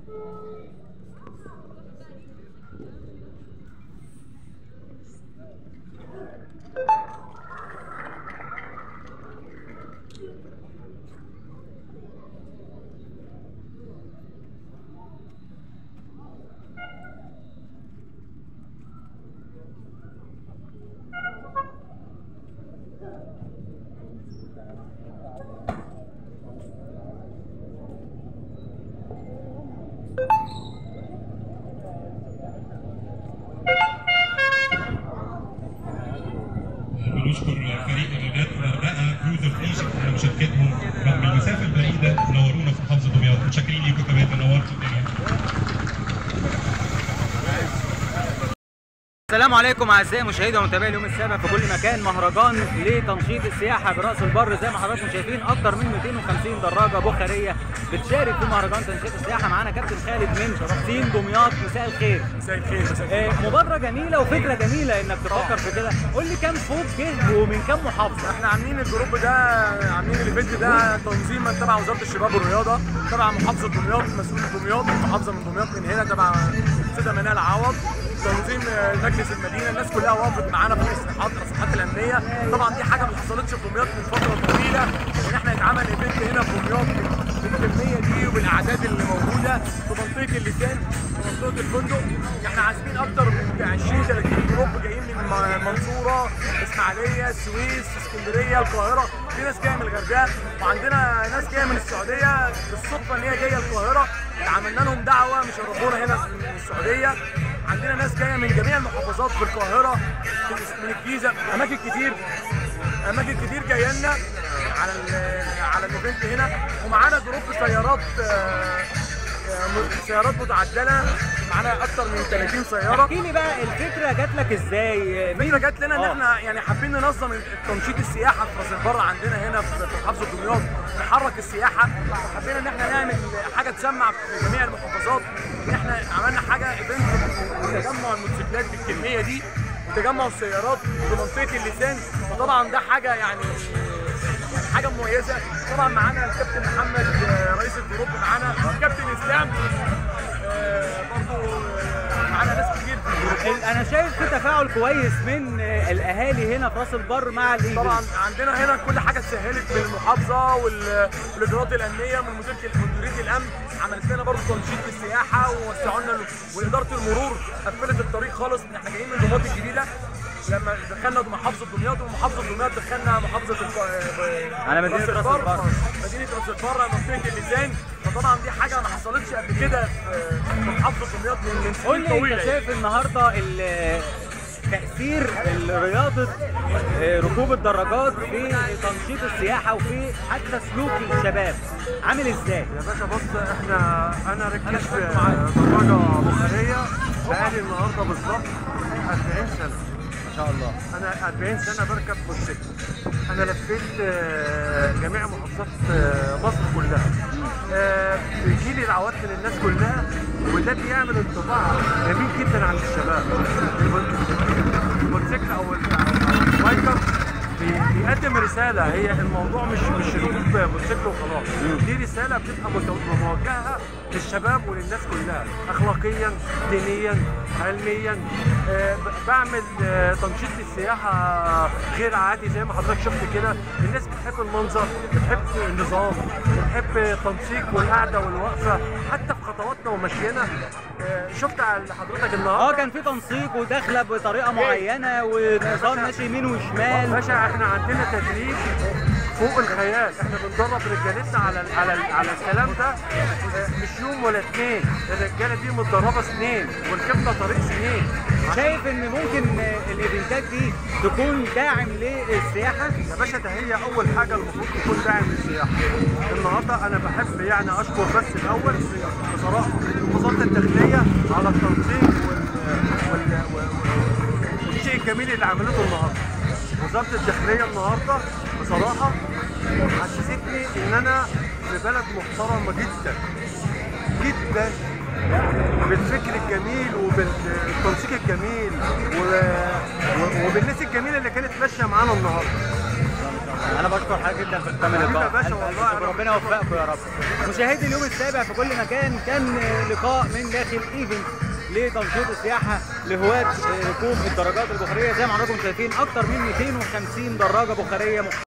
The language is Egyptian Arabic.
بنشكر فريق الرياض الغردقه كروز اوف ايجيبت على مشاركتهم رغم المسافه البعيده نورونا في محافظه دمياط متشكرين ليكم كمان نورتوا الدنيا السلام عليكم اعزائي مشاهدي ومتابعي اليوم السابع في كل مكان مهرجان لتنشيط السياحه براس البر زي ما حضراتكم شايفين اكتر من 250 دراجه بخاريه بتشارك في مهرجان تنشيط السياحه معانا كابتن خالد من سين دمياط مساء الخير مساء الخير مساء الخير آه، مبادره جميله وفكره جميله انك تفكر في كده قول لي كام فوق جه ومن كام محافظه احنا عاملين الجروب ده عاملين الايفنت ده تنظيما تبع وزاره الشباب والرياضه تبع محافظه دمياط مسؤول دمياط محافظه من دمياط من هنا تبع سيده منال عوض تنظيم آه، مجلس المدينه الناس كلها وقفت معانا في الاصلاحات الاصلاحات الامنيه طبعا دي حاجه ما حصلتش في دمياط من فتره طويله ان احنا يتعمل ايفنت هنا في دمياط بالكميه دي وبالاعداد اللي موجوده في منطقه اللسان في منطقه الفندق احنا عازمين اكتر من 20 30 جروب جايين من م- المنصوره اسماعيليه السويس اسكندريه القاهره في ناس جايه من الغردقه وعندنا ناس جايه من السعوديه بالصدفه ان هي جايه القاهره عملنا لهم دعوه مشرفونا هنا من السعوديه عندنا ناس جايه من جميع المحافظات في القاهره من الجيزه اماكن كتير اماكن كتير جايه لنا على ال- على الايفنت هنا ومعانا جروب سيارات آه، آه، م- سيارات متعدله معانا اكتر من 30 سياره احكي لي بقى الفكره جات لك ازاي الفكره جات لنا ان آه. احنا يعني حابين ننظم تنشيط السياحه في راس البر عندنا هنا في في محافظه دمياط نحرك السياحه وحبينا ان احنا نعمل حاجه تسمع في جميع المحافظات ان احنا عملنا حاجه ايفنت تجمع الموتوسيكلات بالكميه دي وتجمع السيارات في منطقه اللسان وطبعا ده حاجه يعني حاجه مميزه طبعا معانا الكابتن محمد آه، رئيس الجروب معانا كابتن اسلام آه، برضو آه، معانا ناس كتير في الجروب انا شايف في تفاعل كويس من آه، الاهالي هنا في راس البر مع الايفنت طبعا عندنا هنا كل حاجه اتسهلت من المحافظه وال- والاجراءات الامنيه من مديريه مديريه الامن عملت لنا برضه تنشيط للسياحه ووسعوا لنا ال- واداره المرور قفلت الطريق خالص ان احنا جايين من دمياط الجديده لما دخلنا محافظه دمياط ومحافظه دمياط دخلنا محافظه الق- على مدينة راس البر. مدينه راس البر منطقه اللسان فطبعا دي حاجه ما حصلتش قبل كده في في محافظه دمياط من من قول سنين لي طويله انت يعني. شايف النهارده ال- تأثير رياضة آه، ركوب الدراجات في تنشيط السياحة وفي حتى سلوك الشباب عامل ازاي؟ يا باشا بص احنا انا ركبت دراجه بخاريه بقالي النهارده بالظبط 40 سنه ما شاء الله انا 40 سنه بركب موتوسيكل انا لفيت آه، جميع محافظات آه، مصر كلها آه، بيجيلي دعوات من الناس كلها وده بيعمل انطباع جميل جدا عند الشباب الموتوسيكل او البايكر بي- بيقدم رساله هي الموضوع مش مش ركوب موتوسيكل وخلاص دي رساله بتبقى مت- موجهه للشباب وللناس كلها اخلاقيا دينيا علميا آه، ب- بعمل آه، تنشيط للسياحه غير عادي زي ما حضرتك شفت كده الناس بتحب المنظر بتحب النظام بتحب التنسيق والقعده والوقفه حتى في خطواتنا ومشينا آه، شفت على حضرتك النهارده اه كان في تنسيق وداخلة بطريقة معينة والنظام ماشي يمين وشمال باشا احنا عندنا تدريب فوق الخيال احنا بندرب رجالتنا على ال على ال على الكلام ده آه، مش يوم ولا اتنين الرجاله دي متدربه سنين وركبنا طريق سنين شايف ان ممكن آه، الايفنتات دي تكون داعم للسياحة؟ يا باشا ده هي اول حاجه المفروض تكون داعم للسياحه النهارده انا بحب يعني اشكر بس الاول بصراحه وزاره الداخليه على التنظيم وال وال وال- والشيء الجميل اللي عملته النهارده وزاره الداخليه النهارده بصراحه حسستني ان انا في بلد محترمه جدا جدا بالفكر الجميل وبالتنسيق الجميل و... و... وبالناس الجميله اللي كانت ماشيه معانا النهارده انا بشكر حضرتك جدا في ختام اللقاء يا باشا ألف ألف والله شكر. أنا ربنا يوفقكم يا رب مشاهدي اليوم السابع في كل مكان كان لقاء من داخل ايفنت لتنشيط السياحه لهواة ركوب الدراجات البخاريه زي ما حضراتكم شايفين اكتر من 250 دراجه بخاريه